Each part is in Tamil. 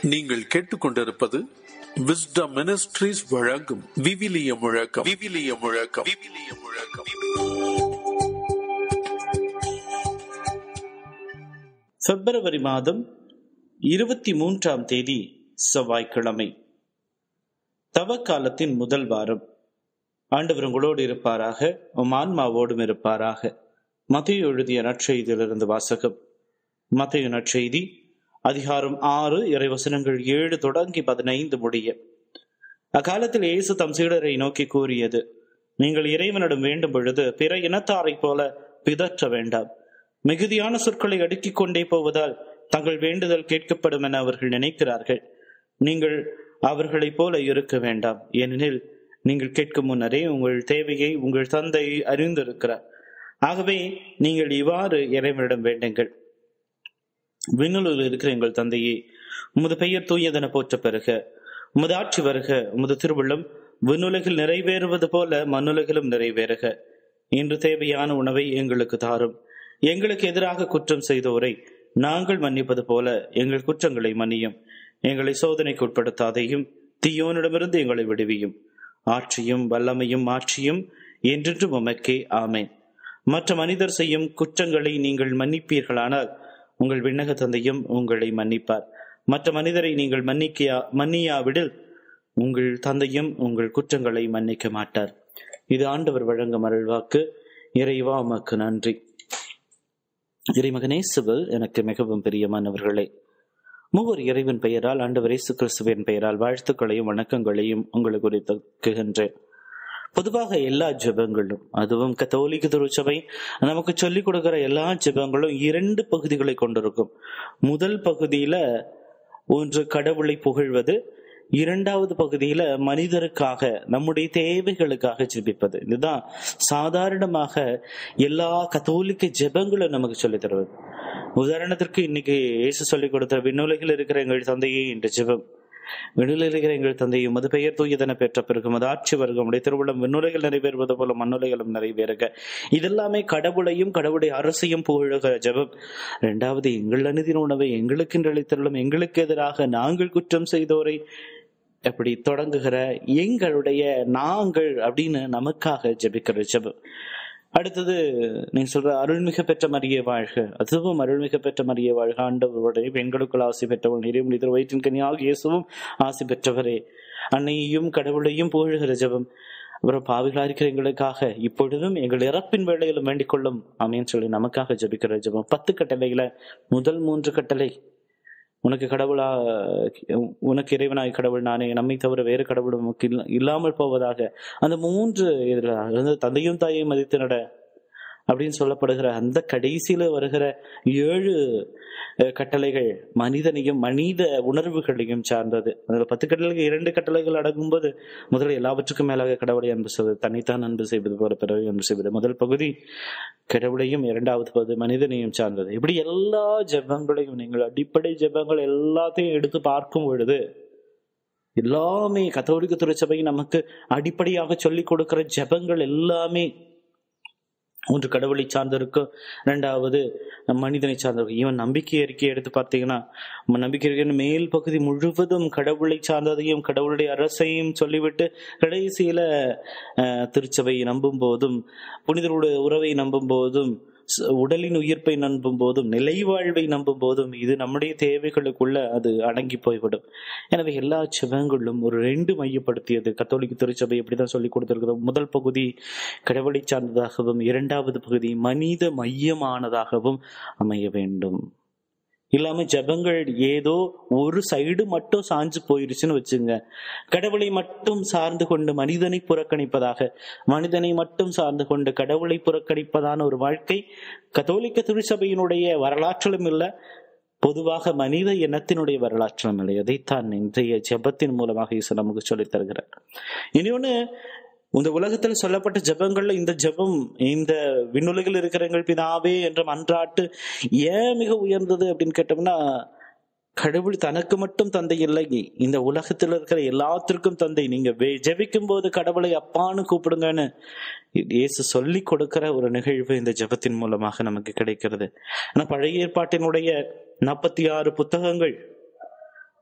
நீங்கள் கேட்டுக்கொண்டிருப்பது விஸ்டம் மினிஸ்ட்ரீஸ் வழங்கும் விவிலிய முழக்கம் விவிலிய முழக்கம் விவிலிய முழக்கம் பிப்ரவரி மாதம் இருபத்தி மூன்றாம் தேதி செவ்வாய்க்கிழமை தவக்காலத்தின் முதல் வாரம் ஆண்டவர் உங்களோடு இருப்பாராக உம் ஆன்மாவோடும் இருப்பாராக மத்திய எழுதிய நற்செய்தியிலிருந்து வாசகம் மத்திய நற்செய்தி அதிகாரம் ஆறு இறைவசனங்கள் ஏழு தொடங்கி பதினைந்து முடிய அக்காலத்தில் இயேசு தம் சீடரை நோக்கி கூறியது நீங்கள் இறைவனிடம் வேண்டும் பொழுது பிற இனத்தாரைப் போல பிதற்ற வேண்டாம் மிகுதியான சொற்களை அடுக்கிக் கொண்டே போவதால் தங்கள் வேண்டுதல் கேட்கப்படும் என அவர்கள் நினைக்கிறார்கள் நீங்கள் அவர்களைப் போல இருக்க வேண்டாம் ஏனெனில் நீங்கள் கேட்கும் முன்னரே உங்கள் தேவையை உங்கள் தந்தை அறிந்திருக்கிறார் ஆகவே நீங்கள் இவ்வாறு இறைவனிடம் வேண்டுங்கள் விண்ணுலகில் இருக்கிற எங்கள் தந்தையே உமது பெயர் தூயதென போற்ற பெறுக உமது ஆட்சி வருக உமது திருவுள்ளம் விண்ணுலகில் நிறைவேறுவது போல மண்ணுலகிலும் நிறைவேறுக இன்று தேவையான உணவை எங்களுக்கு தாரும் எங்களுக்கு எதிராக குற்றம் செய்தோரை நாங்கள் மன்னிப்பது போல எங்கள் குற்றங்களை மன்னியும் எங்களை சோதனைக்கு உட்படுத்தாதையும் தீயோனிடமிருந்து எங்களை விடுவியும் ஆட்சியும் வல்லமையும் ஆட்சியும் என்றென்றும் உமக்கே ஆமேன் மற்ற மனிதர் செய்யும் குற்றங்களை நீங்கள் மன்னிப்பீர்களானால் உங்கள் விண்ணக தந்தையும் உங்களை மன்னிப்பார் மற்ற மனிதரை நீங்கள் மன்னிக்கையா மன்னியாவிடில் உங்கள் தந்தையும் உங்கள் குற்றங்களை மன்னிக்க மாட்டார் இது ஆண்டவர் வழங்கும் அருள்வாக்கு இறைவா உமக்கு நன்றி இறைமகனே சிவல் எனக்கு மிகவும் பிரியமானவர்களே மூவர் இறைவன் பெயரால் ஆண்டவர் இயேசு கிறிஸ்துவின் பெயரால் வாழ்த்துக்களையும் வணக்கங்களையும் உங்களுக்கு குறித்துகின்றேன் பொதுவாக எல்லா ஜெபங்களும் அதுவும் கத்தோலிக்க திருச்சபை நமக்கு சொல்லிக் கொடுக்கிற எல்லா ஜெபங்களும் இரண்டு பகுதிகளை கொண்டிருக்கும் முதல் பகுதியில ஒன்று கடவுளை புகழ்வது இரண்டாவது பகுதியில மனிதருக்காக நம்முடைய தேவைகளுக்காக ஜெபிப்பது இதுதான் சாதாரணமாக எல்லா கத்தோலிக்க ஜெபங்களும் நமக்கு சொல்லித் தருவது உதாரணத்திற்கு இன்னைக்கு இயேசு சொல்லிக் கொடுத்த விண்ணுலகில் இருக்கிற எங்கள் தந்தையே என்ற ஜெபம் விண்ணில் இருக்கிற எங்கள் தந்தையும் அது பெயர் தூயதென பெற்ற பிறகு அது ஆட்சி வருகும் உடைய திருவிழம் விண்ணுலகில் நிறைவேறுவது போல மண்ணுலகிலும் நிறைவேறுக இதெல்லாமே கடவுளையும் கடவுளுடைய அரசையும் புகழுகிற ஜெபம் இரண்டாவது எங்கள் அனுதின உணவை எங்களுக்கு அளித்தருளும் எங்களுக்கு எதிராக நாங்கள் குற்றம் செய்தோரை அப்படி தொடங்குகிற எங்களுடைய நாங்கள் அப்படின்னு நமக்காக ஜெபிக்கிற ஜெபம் அடுத்தது நீங்க சொல்ற அருள்மிக பெற்ற மரியே வாழ்க அதுவும் அருள்மிக பெற்ற மரியே வாழ்க ஆண்டவருடைய பெண்களுக்குள் ஆசை பெற்றவள் நிறைவு இதர் வயிற்றின் கனியாக இயேசுவும் ஆசை பெற்றவரே அன்னையையும் கடவுளையும் புகழ்கிற ஜெபம் அப்புறம் பாவிகளா இருக்கிற எங்களுக்காக இப்பொழுதும் எங்கள் இறப்பின் வேளையிலும் வேண்டிக் கொள்ளும் அமைன்னு சொல்லி நமக்காக ஜெபிக்கிற ஜெபம் பத்து கட்டளைகளை முதல் மூன்று கட்டளை உனக்கு கடவுளா உனக்கு இறைவனாய் கடவுள் நானே நம்மை தவிர வேறு கடவுள் உனக்கு இல்லாமல் போவதாக அந்த மூன்று இதுல இருந்து தந்தையும் தாயையும் மதித்து நட அப்படின்னு சொல்லப்படுகிற அந்த கடைசியில வருகிற ஏழு கட்டளைகள் மனிதனையும் மனித உணர்வுகளையும் சார்ந்தது அதுல பத்து கட்டளைகள் இரண்டு கட்டளைகள் அடங்கும்போது முதல்ல எல்லாவற்றுக்கும் மேலாக கடவுளை அன்பு செய்வது தன்னைத்தான் அன்பு செய்வது போல பிறகு அன்பு செய்வது முதல் பகுதி கடவுளையும் இரண்டாவது பகுதி மனிதனையும் சார்ந்தது இப்படி எல்லா ஜெபங்களையும் நீங்கள் அடிப்படை ஜெபங்கள் எல்லாத்தையும் எடுத்து பார்க்கும் பொழுது எல்லாமே கத்தோலிக்க திருச்சபை நமக்கு அடிப்படையாக சொல்லிக் கொடுக்கிற ஜெபங்கள் எல்லாமே ஒன்று கடவுளை சார்ந்திருக்கும் ரெண்டாவது மனிதனை சார்ந்திருக்கும் ஈவன் நம்பிக்கை அறிக்கை எடுத்து பார்த்தீங்கன்னா நம்பிக்கை அறிக்கை மேல் பகுதி முழுவதும் கடவுளை சார்ந்ததையும் கடவுளுடைய அரசையும் சொல்லிவிட்டு கடைசியில திருச்சபை நம்பும் போதும் புனிதருடைய உறவை நம்பும் போதும் உடலின் உயிர்ப்பை நம்பும் போதும் நிலை வாழ்வை நம்பும் போதும் இது நம்முடைய தேவைகளுக்குள்ள அது அடங்கி போய்விடும் எனவே எல்லா சிவங்களும் ஒரு ரெண்டு மையப்படுத்தியது கத்தோலிக்க திருச்சபை எப்படிதான் சொல்லி கொடுத்திருக்கிறோம் முதல் பகுதி கடவுளை சார்ந்ததாகவும் இரண்டாவது பகுதி மனித மையமானதாகவும் அமைய வேண்டும் இல்லாம ஜபங்கள் ஏதோ ஒரு சைடு மட்டும் சாஞ்சு போயிருச்சுன்னு வச்சுங்க கடவுளை மட்டும் சார்ந்து கொண்டு மனிதனை புறக்கணிப்பதாக மனிதனை மட்டும் சார்ந்து கொண்டு கடவுளை புறக்கணிப்பதான ஒரு வாழ்க்கை கத்தோலிக்க திருச்சபையினுடைய வரலாற்றிலும் இல்லை பொதுவாக மனித இனத்தினுடைய வரலாற்றிலும் இல்லை அதைத்தான் இன்றைய ஜபத்தின் மூலமாக இயேசு நமக்கு சொல்லித் தருகிறார் இனி ஒண்ணு இந்த உலகத்தில் சொல்லப்பட்ட ஜபங்கள்ல இந்த ஜபம் இந்த விண்ணுலகில் இருக்கிற எங்கள் பிதாவே என்ற மன்றாட்டு ஏன் மிக உயர்ந்தது அப்படின்னு கேட்டோம்னா கடவுள் தனக்கு மட்டும் தந்தை இல்லை இந்த உலகத்தில் இருக்கிற எல்லாத்திற்கும் தந்தை நீங்க ஜெபிக்கும் போது கடவுளை அப்பான்னு கூப்பிடுங்கன்னு இயேசு சொல்லி கொடுக்கிற ஒரு நிகழ்வு இந்த ஜெபத்தின் மூலமாக நமக்கு கிடைக்கிறது ஆனா பழைய ஏற்பாட்டினுடைய நாற்பத்தி ஆறு புத்தகங்கள்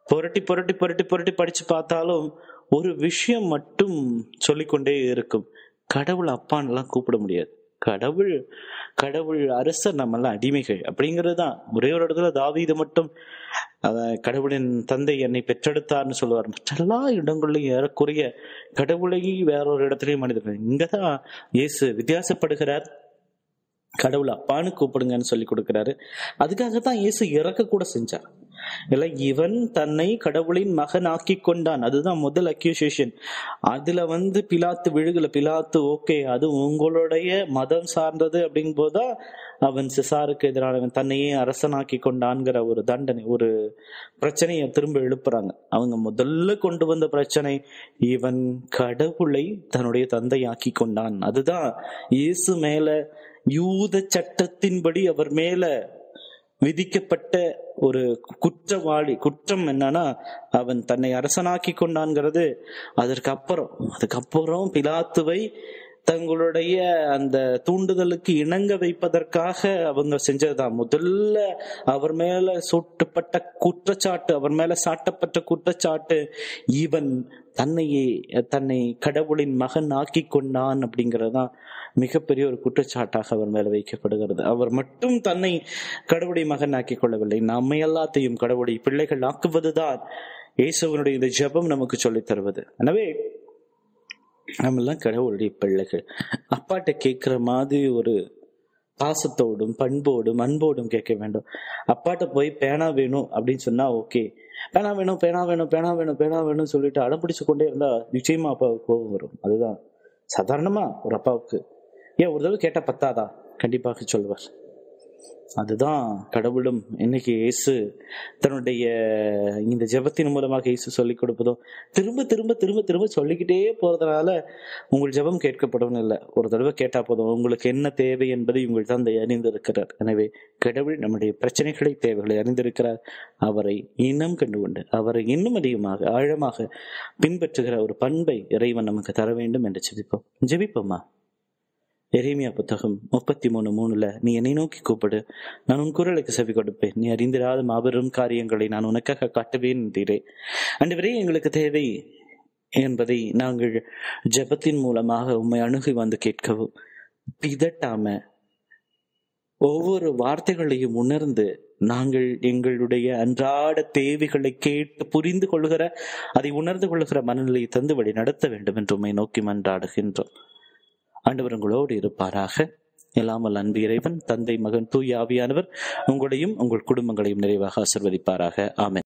புரட்டி புரட்டி புரட்டி புரட்டி படிச்சு பார்த்தாலும் ஒரு விஷயம் மட்டும் சொல்லிக்கொண்டே இருக்கும் கடவுள் அப்பான்லாம் கூப்பிட முடியாது கடவுள் கடவுள் அரசர் நம்ம எல்லாம் அடிமைகள் அப்படிங்கிறது தான் ஒரே ஒரு இடத்துல தாவீது மட்டும் அஹ், கடவுளின் தந்தை என்னை பெற்றெடுத்தார்னு சொல்லுவார் மற்ற எல்லா இடங்கள்லையும் ஏறக்குறைய கடவுளை வேறொரு இடத்துலயும் மனிதர்கள் இங்கதான் இயேசு வித்தியாசப்படுகிறார் கடவுள் அப்பான்னு கூப்பிடுங்கன்னு சொல்லி கொடுக்கிறாரு அதுக்காக தான் இயேசு இறக்க கூட செஞ்சார் இல்ல இவன் தன்னை கடவுளின் மகன் ஆக்கி கொண்டான் அதுதான் முதல் அக்யூசியேஷன் அதுல வந்து பிலாத்து விழுகல பிலாத்து ஓகே அது உங்களுடைய மதம் சார்ந்தது அப்படிங்கும் போதுதான் அவன் சிசாருக்கு எதிரானவன் தன்னையே அரசனாக்கி கொண்டான்கிற ஒரு தண்டனை ஒரு பிரச்சனையை திரும்ப எழுப்புறாங்க அவங்க முதல்ல கொண்டு வந்த பிரச்சனை இவன் கடவுளை தன்னுடைய தந்தையாக்கி கொண்டான் அதுதான் இயேசு மேல யூத சட்டத்தின்படி அவர் மேல விதிக்கப்பட்ட ஒரு குற்றவாளி குற்றம் என்னன்னா அவன் தன்னை அரசனாக்கி கொண்டான்ங்கிறது அதற்கு அப்புறம் அதுக்கப்புறம் பிலாத்துவை தங்களுடைய அந்த தூண்டுதலுக்கு இணங்க வைப்பதற்காக அவங்க செஞ்சதுதான் முதல்ல அவர் மேல சூட்டப்பட்ட குற்றச்சாட்டு அவர் மேல சாட்டப்பட்ட குற்றச்சாட்டு இவன் தன்னையே தன்னை கடவுளின் மகன் ஆக்கி கொண்டான் அப்படிங்கறதுதான் மிகப்பெரிய ஒரு குற்றச்சாட்டாக அவர் மேல வைக்கப்படுகிறது அவர் மட்டும் தன்னை கடவுளை மகன் ஆக்கிக் கொள்ளவில்லை நம்மை எல்லாத்தையும் கடவுளை பிள்ளைகள் ஆக்குவதுதான் இயேசுவனுடைய இந்த ஜெபம் நமக்கு சொல்லித் தருவது எனவே நம்ம எல்லாம் கடவுளுடைய பிள்ளைகள் அப்பாட்ட கேட்கிற மாதிரி ஒரு பாசத்தோடும் பண்போடும் அன்போடும் கேட்க வேண்டும் அப்பாட்ட போய் பேனா வேணும் அப்படின்னு சொன்னா ஓகே பேனா வேணும் பேனா வேணும் பேனா வேணும் பேனா வேணும்னு சொல்லிட்டு அடம்பிடிச்சு கொண்டே இருந்தா நிச்சயமா அப்பாவுக்கு கோபம் வரும் அதுதான் சாதாரணமா ஒரு அப்பாவுக்கு ஏன் ஒரு தடவை கேட்டா பத்தாதா கண்டிப்பாக சொல்வார் அதுதான் கடவுளும் இன்னைக்கு இயேசு தன்னுடைய இந்த ஜெபத்தின் மூலமாக இயேசு சொல்லிக் கொடுப்பதும் திரும்ப திரும்ப திரும்ப திரும்ப சொல்லிக்கிட்டே போறதுனால உங்கள் ஜெபம் கேட்கப்படும் இல்லை ஒரு தடவை கேட்டா போதும் உங்களுக்கு என்ன தேவை என்பதை உங்கள் தந்தை அறிந்திருக்கிறார் எனவே கடவுள் நம்முடைய பிரச்சனைகளை தேவைகளை அறிந்திருக்கிறார் அவரை இன்னும் கண்டுகொண்டு அவரை இன்னும் அதிகமாக ஆழமாக பின்பற்றுகிற ஒரு பண்பை இறைவன் நமக்கு தர வேண்டும் என்று ஜெபிப்போம் ஜெபிப்போமா எரேமியா புத்தகம் முப்பத்தி மூணு மூணுல நீ என்னை நோக்கி கூப்பிடு நான் உன் குரலுக்கு செவி கொடுப்பேன் நீ அறிந்திராத மாபெரும் காரியங்களை நான் உனக்காக காட்டுவேன் என்றீரே அன்றுவரே எங்களுக்கு தேவை என்பதை நாங்கள் ஜெபத்தின் மூலமாக உம்மை அணுகி வந்து கேட்கவும் பிதட்டாம ஒவ்வொரு வார்த்தைகளையும் உணர்ந்து நாங்கள் எங்களுடைய அன்றாட தேவைகளை கேட்டு புரிந்து கொள்கிற அதை உணர்ந்து கொள்கிற மனநிலையை தந்து வழி நடத்த வேண்டும் என்று உம்மை நோக்கி மன்றாடுகின்றோம் ஆண்டவர் உங்களோடு இருப்பாராக எல்லாமல் அன்பு இறைவன் தந்தை மகன் தூய் ஆவியானவர் உங்களையும் உங்கள் குடும்பங்களையும் நிறைவாக ஆசிர்வதிப்பாராக ஆமென்